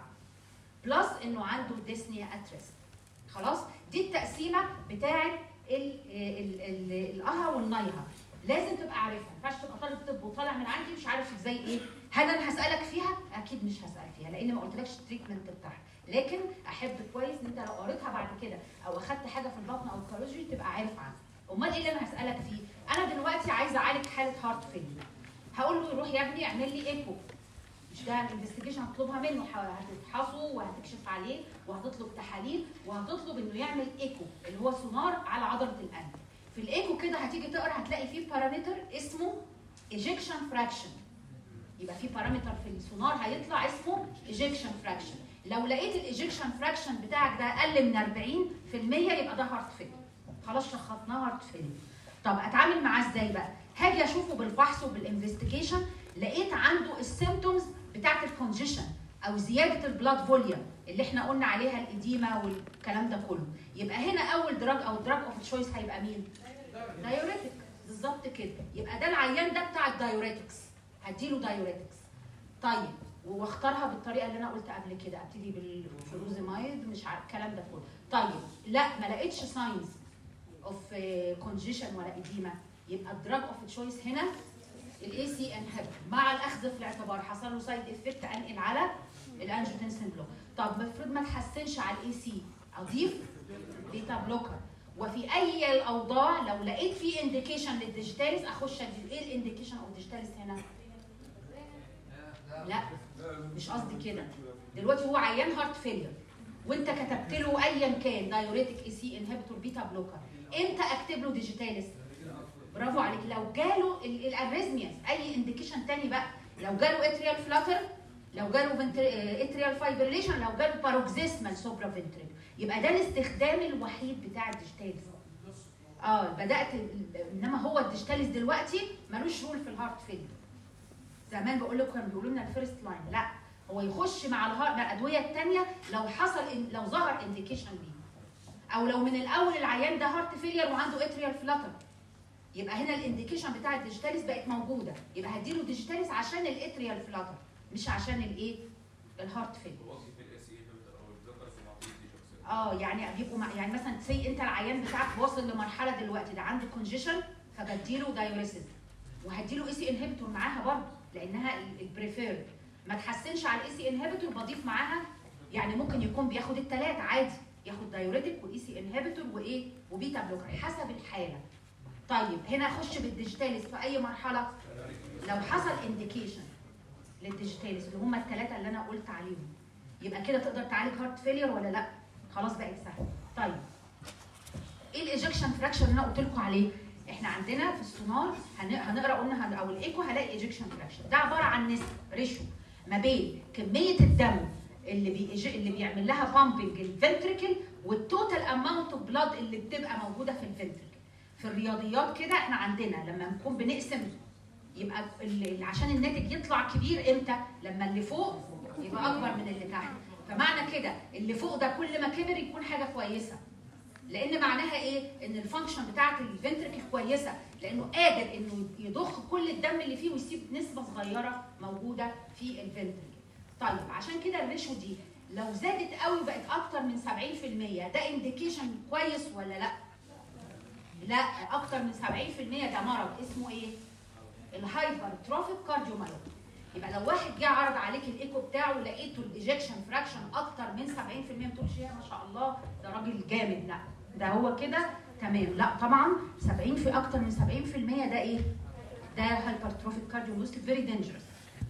بلس انه عنده ديسنيا ات ريست خلاص دي التقسيمه بتاعه ال- ال- ال- القها والنايها لازم تبقى عارفها ما ينفعش تبقى طالب طب وطالع من عندي مش عارف ازاي ايه هل انا هسالك فيها اكيد مش هسال فيها لان ما قلتلكش التريتمنت بتاعها لكن احب كويس ان انت لو قريتها بعد كده او اخدت حاجه في البطن او الكارولوجي تبقى عارف عنها امال ايه اللي انا هسالك فيه انا دلوقتي عايزه اعالج حاله هارت فيلير هقول له يروح يا ابني اعمل لي ايكو مش ده الانفستيجيشن هتطلبها منه ح- هتفحصه وهتكشف عليه وهتطلب تحاليل وهتطلب انه يعمل ايكو اللي هو سونار على عضله القلب في الايكو كده هتيجي تقرا هتلاقي فيه بارامتر اسمه ايجكشن فراكشن يبقى في بارامتر في السونار هيطلع اسمه ايجكشن فراكشن لو لقيت الايجكشن فراكشن بتاعك ده اقل من 40% يبقى ده هارت فيلير خلاص شخصناه هارت فيلير طب اتعامل معاه ازاي بقى هاجي اشوفه بالفحص وبالانفستيجيشن لقيت عنده السيمتومز بتاعت الكونجيشن او زياده البلاد فوليوم اللي احنا قلنا عليها الاديمه والكلام ده كله يبقى هنا اول دراج او دراج اوف تشويس هيبقى مين دايوريتك بالظبط كده يبقى ده العيان ده بتاع الدايوريتكس هديله دايوريتكس طيب واختارها بالطريقه اللي انا قلت قبل كده ابتدي بالفلوزيمايد مش عارف الكلام ده كله طيب لا ما لقيتش ساينز اوف كونجيشن ولا اديمه يبقى الدراج اوف تشويس هنا الاي سي انهبت مع الاخذ في الاعتبار حصل له سايد افكت انقل على الانجيوتنسين بلوك طب المفروض ما تحسنش على الاي سي اضيف بيتا بلوكر وفي اي الاوضاع لو لقيت في انديكيشن للديجيتاليز اخش ادي ايه الانديكيشن او الديجيتاليز هنا لا مش قصدي كده دلوقتي هو عيان هارت فيلير وانت كتبت له ايا كان دايوريتك اي سي انهبيتور بيتا بلوكر امتى اكتب له ديجيتاليز برافو عليك لو جاله الاريزمياز اي انديكيشن تاني بقى لو جاله اتريال فلاتر لو جاله اتريال فايبريليشن لو جاله باروكسيسمال سوبرا فنتريك يبقى ده الاستخدام الوحيد بتاع الديجيتاليز اه بدات انما هو الديجيتاليز دلوقتي ملوش رول في الهارت فيلير زمان بقول لكم كانوا بيقولوا لنا الفيرست لاين لا هو يخش مع الهارت مع الادويه الثانيه لو حصل إن لو ظهر انديكيشن ليه او لو من الاول العيان ده هارت فيلير وعنده اتريال فلاتر يبقى هنا الانديكيشن بتاع الديجيتاليز بقت موجوده يبقى هديله ديجيتاليز عشان الاتريال فلاتر مش عشان الايه الهارت فيلير وظيفه الاس اي او البلوكرز المعطيه دي شخصيا اه يعني بيبقوا مع يعني مثلا سي انت العيان بتاعك واصل لمرحله دلوقتي ده عنده كونجيشن فبديله دايوريسيس وهديله اي سي انهبيتور معاها برضه لانها البريفيرد ما تحسنش على الاي سي انهبيتور بضيف معاها يعني ممكن يكون بياخد الثلاثه عادي ياخد دايوريتك واي سي انهبيتور وايه وبيتا بلوكر حسب الحاله طيب هنا اخش بالديجيتاليز في اي مرحله لو حصل انديكيشن للديجيتاليز اللي هم الثلاثه اللي انا قلت عليهم يبقى كده تقدر تعالج هارت فيلير ولا لا خلاص بقت سهله طيب ايه الايجكشن فراكشن اللي انا قلت لكم عليه احنا عندنا في السونار هن- هنقرا قلنا هن- او الايكو هلاقي ايجكشن فراكشن ده عباره عن نسبه ريشيو ما بين كميه الدم اللي بيجي اللي بيعمل لها بامبنج الفنتريكل والتوتال اماونت اوف بلاد اللي بتبقى موجوده في الفنتريكل في الرياضيات كده احنا عندنا لما نكون بنقسم يبقى ال- ال- عشان الناتج يطلع كبير امتى لما اللي فوق يبقى اكبر من اللي تحت فمعنى كده اللي فوق ده كل ما كبر يكون حاجه كويسه لان معناها ايه ان الفانكشن بتاعه الفنتركل كويسه لانه قادر انه يضخ كل الدم اللي فيه ويسيب نسبه صغيره موجوده في الفنتركل طيب عشان كده الريشو دي لو زادت قوي بقت اكتر من 70% ده انديكيشن كويس ولا لا لا اكتر من 70% ده مرض اسمه ايه الهايبر تروفيك كارديومايوباثي يبقى لو واحد جه عرض عليك الايكو بتاعه لقيته الايجكشن فراكشن اكتر من 70% ما تقولش يا ما شاء الله ده راجل جامد لا ده هو كده تمام لا طبعا 70 في اكتر من 70% ده ايه؟ ده هايبر تروفيك كارديومايوباثي فيري دينجرس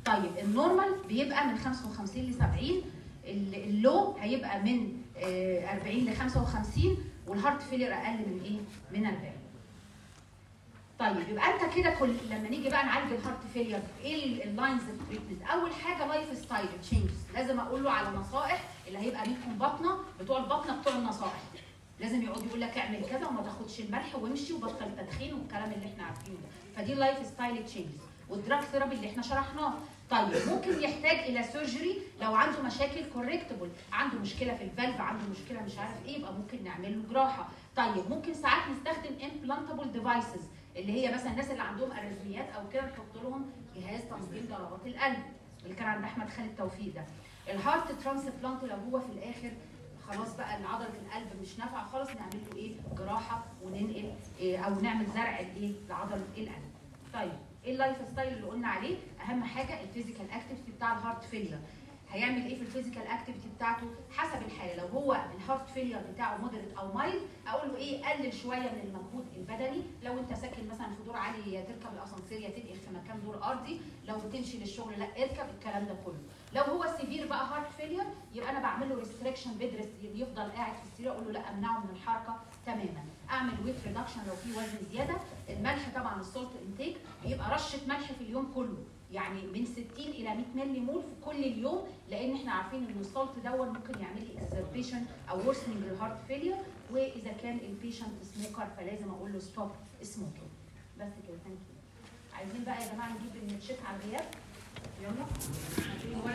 طيب النورمال بيبقى من 55 ل 70 ال- اللو هيبقى من آه، 40 ل 55 والهارت فيلير اقل من ايه؟ من 40 طيب يبقى انت كده كل لما نيجي بقى نعالج الهارت فيلير ايه اللاينز اوف تريتمنت؟ اول حاجه لايف ستايل تشينجز لازم اقول له على نصائح اللي هيبقى منكم بطنه بتوع البطنه بتوع النصائح لازم يقعد يقول لك اعمل كذا وما تاخدش الملح وامشي وبطل تدخين والكلام اللي احنا عارفينه ده فدي لايف ستايل تشينجز والدراج ثيرابي اللي احنا شرحناه طيب ممكن يحتاج الى سيرجري لو عنده مشاكل كوركتبل عنده مشكله في الفالف عنده مشكله مش عارف ايه يبقى ممكن نعمل له جراحه طيب ممكن ساعات نستخدم امبلانتابل ديفايسز اللي هي مثلا الناس اللي عندهم اريثميات او كده نحط لهم جهاز تنظيم ضربات القلب اللي كان عند احمد خالد توفيق ده الهارت ترانسبلانت لو هو في الاخر خلاص بقى ان عضله القلب مش نافعه خالص نعمل له ايه جراحه وننقل إيه او نعمل زرع الايه لعضله القلب طيب ايه اللايف ستايل اللي قلنا عليه اهم حاجه الفيزيكال اكتيفيتي بتاع الهارت فيلير هيعمل ايه في الفيزيكال اكتيفيتي بتاعته حسب الحاله لو هو الهارت فيلير بتاعه مودريت او مايلد اقول له ايه قلل شويه من المجهود البدني لو انت ساكن مثلا في دور عالي يا تركب الاسانسير يا تنقل في مكان دور ارضي لو بتمشي للشغل لا اركب الكلام ده كله لو هو سيفير بقى هارت فيلير يبقى انا بعمل له ريستريكشن بيد يفضل قاعد في السرير اقول له لا امنعه من الحركه تماما اعمل ويت ريدكشن لو في وزن زياده الملح طبعا السولت انتيك بيبقى رشه ملح في اليوم كله يعني من 60 الى 100 مللي مول في كل اليوم لان احنا عارفين ان السولت دون ممكن يعمل لي اكزربيشن او ورسنج للهارت فيلير واذا كان البيشنت سموكر فلازم اقول له ستوب سموكينج بس كده ثانك يو عايزين بقى يا جماعه نجيب التشيك على الغياب يلا